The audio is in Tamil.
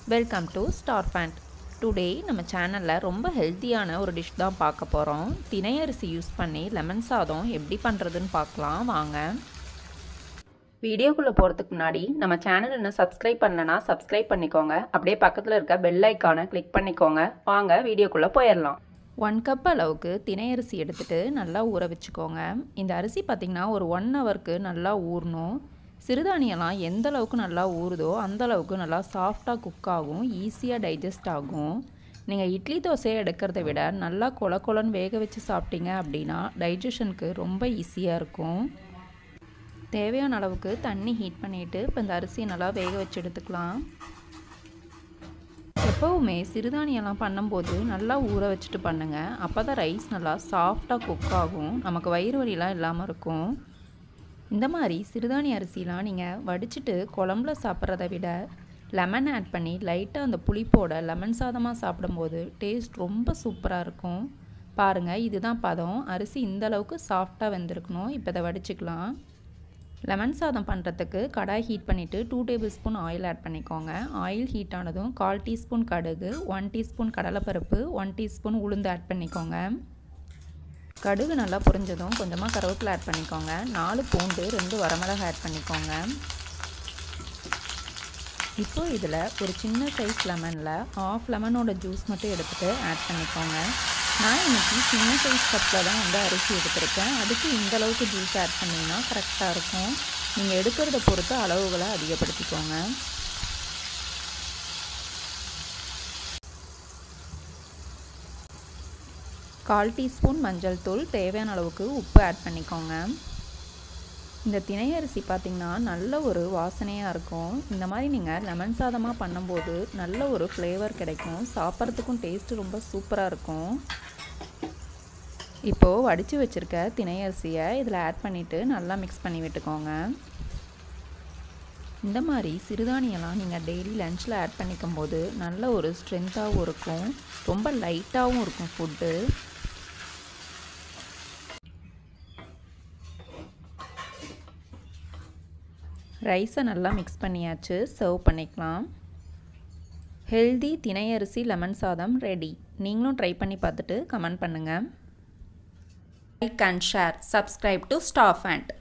welcome to star fan today நம்ம சேனலில் ரொம்ப ஹெல்த்தியான ஒரு டிஷ் தான் பார்க்க போகிறோம் திணையரிசி யூஸ் பண்ணி லெமன் சாதம் எப்படி பண்ணுறதுன்னு பார்க்கலாம் வாங்க வீடியோக்குள்ளே போகிறதுக்கு முன்னாடி நம்ம சேனல் இன்னும் சப்ஸ்கிரைப் பண்ணலனா சப்ஸ்கிரைப் பண்ணிக்கோங்க அப்படியே பக்கத்தில் இருக்க பெல் ஐக்கானை கிளிக் பண்ணிக்கோங்க வாங்க வீடியோக்குள்ளே போயிடலாம் ஒன் கப் அளவுக்கு திணையரிசி எடுத்துகிட்டு நல்லா ஊற வச்சுக்கோங்க இந்த அரிசி பார்த்திங்கன்னா ஒரு ஒன் ஹவருக்கு நல்லா ஊறணும் சிறுதானியெல்லாம் எந்த அளவுக்கு நல்லா ஊறுதோ அந்த அளவுக்கு நல்லா சாஃப்டாக குக் ஆகும் ஈஸியாக டைஜஸ்ட் ஆகும் நீங்கள் இட்லி தோசையை எடுக்கிறத விட நல்லா கொல கொலன்னு வேக வச்சு சாப்பிட்டீங்க அப்படின்னா டைஜஷனுக்கு ரொம்ப ஈஸியாக இருக்கும் தேவையான அளவுக்கு தண்ணி ஹீட் பண்ணிவிட்டு இப்போ இந்த அரிசியை நல்லா வேக வச்சு எடுத்துக்கலாம் எப்போவுமே சிறுதானியெல்லாம் பண்ணும்போது நல்லா ஊற வச்சுட்டு பண்ணுங்கள் அப்போ தான் ரைஸ் நல்லா சாஃப்டாக குக் ஆகும் நமக்கு வயிறு வலிலாம் இல்லாமல் இருக்கும் இந்த மாதிரி சிறுதானிய அரிசிலாம் நீங்கள் வடிச்சிட்டு குழம்புல சாப்பிட்றத விட லெமன் ஆட் பண்ணி லைட்டாக அந்த புளிப்போட லெமன் சாதமாக சாப்பிடும்போது டேஸ்ட் ரொம்ப சூப்பராக இருக்கும் பாருங்கள் இதுதான் பதம் அரிசி இந்த அளவுக்கு சாஃப்டாக வெந்திருக்கணும் இப்போ இதை வடிச்சுக்கலாம் லெமன் சாதம் பண்ணுறதுக்கு கடாய் ஹீட் பண்ணிவிட்டு two table spoon oil add பண்ணிக்கோங்க ஆயில் ஹீட் ஆனதும் கால் டீஸ்பூன் கடுகு ஒன் டீஸ்பூன் கடலைப்பருப்பு ஒன் டீஸ்பூன் உளுந்து ஆட் பண்ணிக்கோங்க கடுகு நல்லா பொரிஞ்சதும் கொஞ்சமாக கருவேப்பிலை ஆட் பண்ணிக்கோங்க நாலு பூண்டு ரெண்டு வரமிளகா ஆட் பண்ணிக்கோங்க இப்போ இதில் ஒரு சின்ன சைஸ் லெமனில் ஆஃப் லெமனோட ஜூஸ் மட்டும் எடுத்துகிட்டு ஆட் பண்ணிக்கோங்க நான் இன்றைக்கி சின்ன சைஸ் கப்பில் தான் வந்து அரிசி எடுத்திருக்கேன் அதுக்கு இந்த அளவுக்கு ஜூஸ் ஆட் பண்ணிங்கன்னா கரெக்டாக இருக்கும் நீங்கள் எடுக்கிறத பொறுத்து அளவுகளை அதிகப்படுத்திக்கோங்க கால் டீஸ்பூன் மஞ்சள் தூள் தேவையான அளவுக்கு உப்பு ஆட் பண்ணிக்கோங்க இந்த திணையரிசி பார்த்திங்கன்னா நல்ல ஒரு வாசனையாக இருக்கும் இந்த மாதிரி நீங்கள் லெமன் சாதமாக பண்ணும்போது நல்ல ஒரு ஃப்ளேவர் கிடைக்கும் சாப்பிட்றதுக்கும் டேஸ்ட்டு ரொம்ப சூப்பராக இருக்கும் இப்போது வடித்து வச்சுருக்க திணையரிசியை இதில் ஆட் பண்ணிவிட்டு நல்லா மிக்ஸ் பண்ணி விட்டுக்கோங்க இந்த மாதிரி சிறுதானியெல்லாம் நீங்கள் டெய்லி லஞ்சில் ஆட் பண்ணிக்கும் போது நல்ல ஒரு ஸ்ட்ரென்த்தாகவும் இருக்கும் ரொம்ப லைட்டாகவும் இருக்கும் ஃபுட்டு ரைஸை நல்லா மிக்ஸ் பண்ணியாச்சு சர்வ் பண்ணிக்கலாம் ஹெல்தி திணையரிசி லெமன் சாதம் ரெடி நீங்களும் ட்ரை பண்ணி பார்த்துட்டு கமெண்ட் பண்ணுங்கள் like and share subscribe to staff and